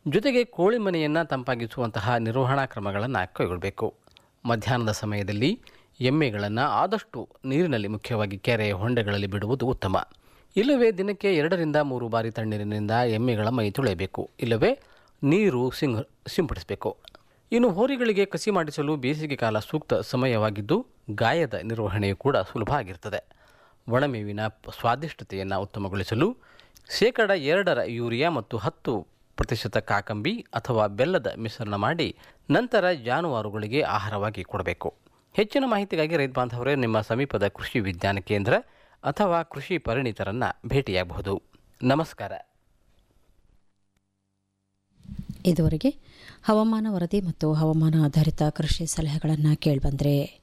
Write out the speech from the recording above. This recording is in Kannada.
ಜೊತೆಗೆ ಕೋಳಿ ಮನೆಯನ್ನು ತಂಪಾಗಿಸುವಂತಹ ನಿರ್ವಹಣಾ ಕ್ರಮಗಳನ್ನು ಕೈಗೊಳ್ಳಬೇಕು ಮಧ್ಯಾಹ್ನದ ಸಮಯದಲ್ಲಿ ಎಮ್ಮೆಗಳನ್ನು ಆದಷ್ಟು ನೀರಿನಲ್ಲಿ ಮುಖ್ಯವಾಗಿ ಕೆರೆ ಹೊಂಡೆಗಳಲ್ಲಿ ಬಿಡುವುದು ಉತ್ತಮ ಇಲ್ಲವೇ ದಿನಕ್ಕೆ ಎರಡರಿಂದ ಮೂರು ಬಾರಿ ತಣ್ಣೀರಿನಿಂದ ಎಮ್ಮೆಗಳ ಮೈ ತೊಳೆಯಬೇಕು ಇಲ್ಲವೇ ನೀರು ಸಿಂಗ್ ಸಿಂಪಡಿಸಬೇಕು ಇನ್ನು ಹೋರಿಗಳಿಗೆ ಕಸಿ ಮಾಡಿಸಲು ಬೇಸಿಗೆ ಕಾಲ ಸೂಕ್ತ ಸಮಯವಾಗಿದ್ದು ಗಾಯದ ನಿರ್ವಹಣೆಯು ಕೂಡ ಸುಲಭ ಆಗಿರ್ತದೆ ಒಣಮೇವಿನ ಪ- ಸ್ವಾದಿಷ್ಟತೆಯನ್ನು ಉತ್ತಮಗೊಳಿಸಲು ಶೇಕಡ ಎರಡರ ಯೂರಿಯಾ ಮತ್ತು ಹತ್ತು ಪ್ರತಿಶತ ಕಾಕಂಬಿ ಅಥವಾ ಬೆಲ್ಲದ ಮಿಶ್ರಣ ಮಾಡಿ ನಂತರ ಜಾನುವಾರುಗಳಿಗೆ ಆಹಾರವಾಗಿ ಕೊಡಬೇಕು ಹೆಚ್ಚಿನ ಮಾಹಿತಿಗಾಗಿ ರೈತ ಬಾಂಧವರೇ ನಿಮ್ಮ ಸಮೀಪದ ಕೃಷಿ ವಿಜ್ಞಾನ ಕೇಂದ್ರ ಅಥವಾ ಕೃಷಿ ಪರಿಣಿತರನ್ನು ಭೇಟಿಯಾಗಬಹುದು ನಮಸ್ಕಾರ ಇದುವರೆಗೆ ಹವಾಮಾನ ವರದಿ ಮತ್ತು ಹವಾಮಾನ ಆಧಾರಿತ ಕೃಷಿ ಸಲಹೆಗಳನ್ನು ಕೇಳಿಬಂದ್ರೆ